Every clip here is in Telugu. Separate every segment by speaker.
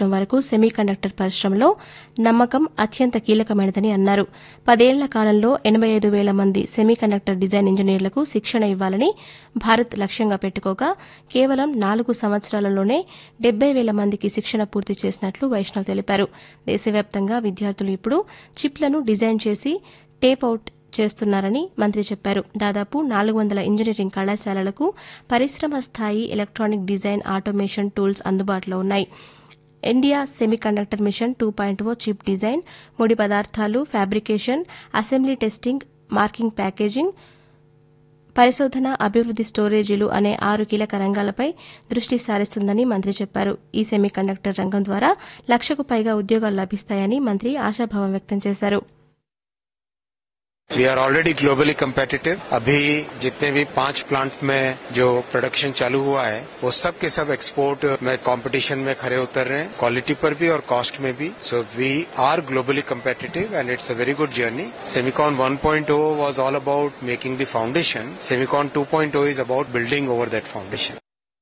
Speaker 1: సంవత్సరం వరకు సెమీ కండక్టర్ పరిశ్రమలో నమ్మకం అత్యంత కీలకమైనదని అన్నారు పదేళ్ల కాలంలో ఎనబై ఐదు వేల మంది సెమీ కండక్టర్ డిజైన్ ఇంజనీర్లకు శిక్షణ ఇవ్వాలని భారత్ లక్ష్యంగా పెట్టుకోగా కేవలం నాలుగు సంవత్సరాలలోనే డెబ్బై వేల మందికి శిక్షణ పూర్తి చేసినట్లు వైష్ణవ్ తెలిపారు దేశవ్యాప్తంగా విద్యార్థులు ఇప్పుడు చిప్లను డిజైన్ చేసి టేప్ అవుట్ చేస్తున్నారని మంత్రి చెప్పారు దాదాపు నాలుగు వందల ఇంజనీరింగ్ కళాశాలలకు పరిశ్రమ స్థాయి ఎలక్ట్రానిక్ డిజైన్ ఆటోమేషన్ టూల్స్ అందుబాటులో ఉన్నాయి India semiconductor mission two point O chip design ముడి పదార్థాలు fabrication assembly testing marking packaging పరిశోధన అభివృద్ది స్టోరేజీలు అనే ఆరు కీలక రంగాలపై దృష్టి సారిస్తుందని మంత్రి చెప్పారు ఈ సెమీ కండక్టర్ రంగం ద్వారా లక్షకు పైగా ఉద్యోగాలు లభిస్తాయని మంత్రి ఆశాభావం వ్యక్తం చేశారు
Speaker 2: we are already globally competitive अभी जितने भी पांच प्लांट में जो प्रोडक्शन चालू हुआ है वो सब के सब एक्सपोर्ट में कंपटीशन में खड़े उतर रहे हैं क्वालिटी पर भी और कॉस्ट में भी so we are globally competitive and it's a very good journey Semicon 1.0 was all about making the foundation semicon 2.0 is about building over that foundation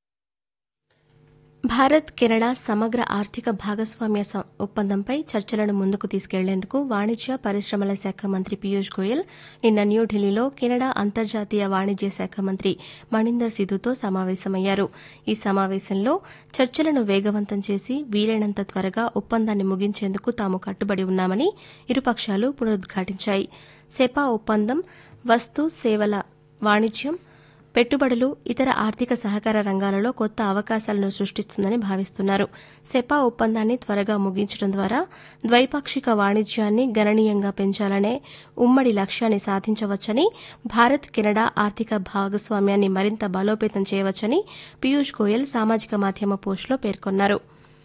Speaker 1: Bharat Canada సమగ్ర ఆర్థిక భాగస్వామ్య సం- ఒప్పందంపై చర్చలను ముందుకు తీసుకెళ్లేందుకు వాణిజ్య పరిశ్రమల శాఖ మంత్రి పీయూష్ గోయల్ నిన్న న్యూఢిల్లీలో కెనడా అంతర్జాతీయ వాణిజ్య శాఖ మంత్రి మణిందర్ సిధుతో సమావేశమయ్యారు ఈ సమావేశంలో చర్చలను వేగవంతం చేసి వీలైనంత త్వరగా ఒప్పందాన్ని ముగించేందుకు తాము కట్టుబడి ఉన్నామని ఇరుపక్షాలు పునరుద్ఘాటించాయి సెపా ఒప్పందం వస్తు సేవల వాణిజ్యం పెట్టుబడులు ఇతర ఆర్థిక సహకార రంగాలలో కొత్త అవకాశాలను సృష్టిస్తుందని భావిస్తున్నారు సెపా ఒప్పందాన్ని త్వరగా ముగించడం ద్వారా ద్వైపాక్షిక వాణిజ్యాన్ని గణనీయంగా పెంచాలనే ఉమ్మడి లక్ష్యాన్ని సాధించవచ్చని భారత్ కెనడా ఆర్థిక భాగస్వామ్యాన్ని మరింత బలోపేతం చేయవచ్చని పీయూష్ గోయల్ సామాజిక మాధ్యమ పోస్టులో పేర్కొన్నారు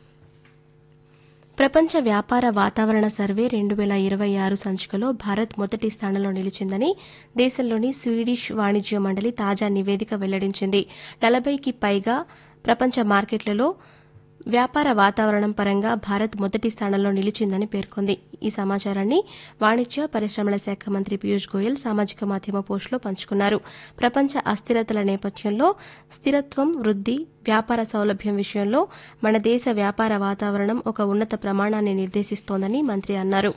Speaker 1: ప్రపంచ వ్యాపార వాతావరణ సర్వే రెండు వేల ఇరవై ఆరు సంచికలో భారత్ మొదటి స్థానంలో నిలిచిందని దేశంలోని స్వీడిష్ వాణిజ్య మండలి తాజా నివేదిక వెల్లడించింది నలభైకి పైగా ప్రపంచ మార్కెట్లలో వ్యాపార వాతావరణం పరంగా భారత్ మొదటి స్థానంలో నిలిచిందని పేర్కొంది ఈ సమాచారాన్ని వాణిజ్య పరిశ్రమల శాఖ మంత్రి పీయూష్ గోయల్ సామాజిక మాధ్యమ పోస్టులో పంచుకున్నారు ప్రపంచ అస్థిరతల నేపథ్యంలో స్థిరత్వం వృద్ది వ్యాపార సౌలభ్యం విషయంలో మన దేశ వ్యాపార వాతావరణం ఒక ఉన్నత ప్రమాణాన్ని నిర్దేశిస్తోందని మంత్రి అన్నారు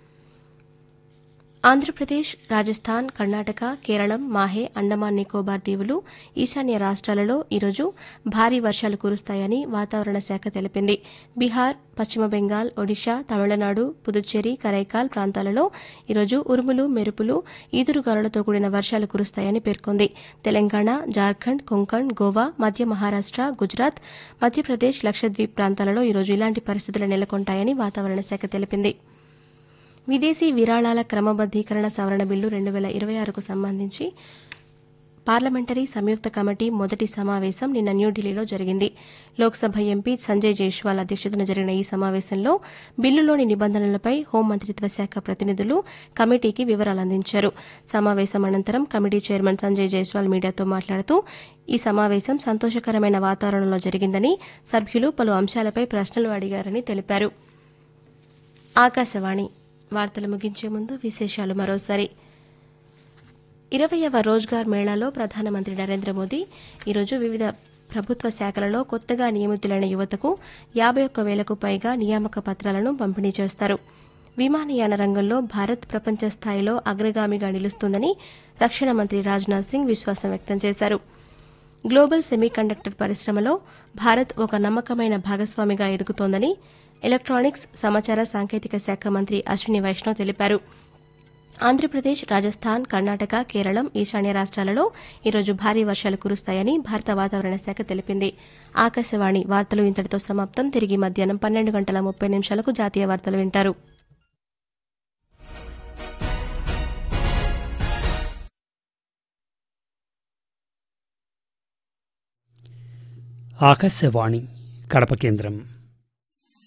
Speaker 1: ఆంధ్రప్రదేశ్ రాజస్థాన్ కర్ణాటక కేరళం మాహే అండమాన్ నికోబార్ దీవులు ఈశాన్య రాష్ట్రాలలో ఈరోజు భారీ వర్షాలు కురుస్తాయని వాతావరణ శాఖ తెలిపింది బీహార్ పశ్చిమ బెంగాల్ ఒడిషా తమిళనాడు పుదుచ్చేరి కరైకాల్ ప్రాంతాలలో ఈరోజు ఉరుములు మెరుపులు ఈదురుగాలులతో కూడిన వర్షాలు కురుస్తాయని పేర్కొంది తెలంగాణ జార్ఖండ్ కొంకణ్ గోవా మధ్య మహారాష్ట గుజరాత్ మధ్యప్రదేశ్ లక్షద్వీప్ ప్రాంతాలలో ఈరోజు ఇలాంటి పరిస్థితులు నెలకొంటాయని వాతావరణ శాఖ తెలిపింది విదేశీ విరాళాల క్రమబద్దీకరణ సవరణ బిల్లు రెండు వేల ఇరవై ఆరుకు సంబంధించి పార్లమెంటరీ సంయుక్త కమిటీ మొదటి సమావేశం నిన్న న్యూఢిల్లీలో జరిగింది లోక్సభ ఎంపీ సంజయ్ జైష్వాల్ అధ్యక్షతన జరిగిన ఈ సమావేశంలో బిల్లులోని నిబంధనలపై హోంమంత్రిత్వ శాఖ ప్రతినిధులు కమిటీకి వివరాలు అందించారు సమావేశం అనంతరం కమిటీ చైర్మన్ సంజయ్ జైస్వాల్ మీడియాతో మాట్లాడుతూ ఈ సమావేశం సంతోషకరమైన వాతావరణంలో జరిగిందని సభ్యులు పలు అంశాలపై ప్రశ్నలు అడిగారని తెలిపారు ఆకాశవాణి వార్తలు ముగించే ముందు విశేషాలు మరోసారి ఇరవయవ రోజ్గార్ మేళాలో ప్రధానమంత్రి నరేంద్ర మోదీ ఈరోజు వివిధ ప్రభుత్వ శాఖలలో కొత్తగా నియమితులైన యువతకు యాబై ఒక్క వేలకు పైగా నియామక పత్రాలను పంపిణీ చేస్తారు విమానయాన రంగంలో భారత్ ప్రపంచ స్థాయిలో అగ్రగామిగా నిలుస్తుందని రక్షణ మంత్రి రాజ్నాథ్ సింగ్ విశ్వాసం వ్యక్తం చేశారు గ్లోబల్ సెమీకండక్టర్ పరిశ్రమలో భారత్ ఒక నమ్మకమైన భాగస్వామిగా ఎదుగుతోందని ఎలక్ట్రానిక్స్ సమాచార సాంకేతిక శాఖ మంత్రి అశ్విని వైష్ణవ్ తెలిపారు ఆంధ్రప్రదేశ్ రాజస్థాన్ కర్ణాటక కేరళం ఈశాన్య రాష్ట్రాలలో ఈరోజు భారీ వర్షాలు కురుస్తాయని భారత వాతావరణ శాఖ తెలిపింది ఆకాశవాణి వార్తలు ఇంతటితో సమాప్తం తిరిగి మధ్యాహ్నం పన్నెండు గంటల ముప్పై నిమిషాలకు జాతీయ వార్తలు వింటారు
Speaker 3: ఆకాశవాణి కడప కేంద్రం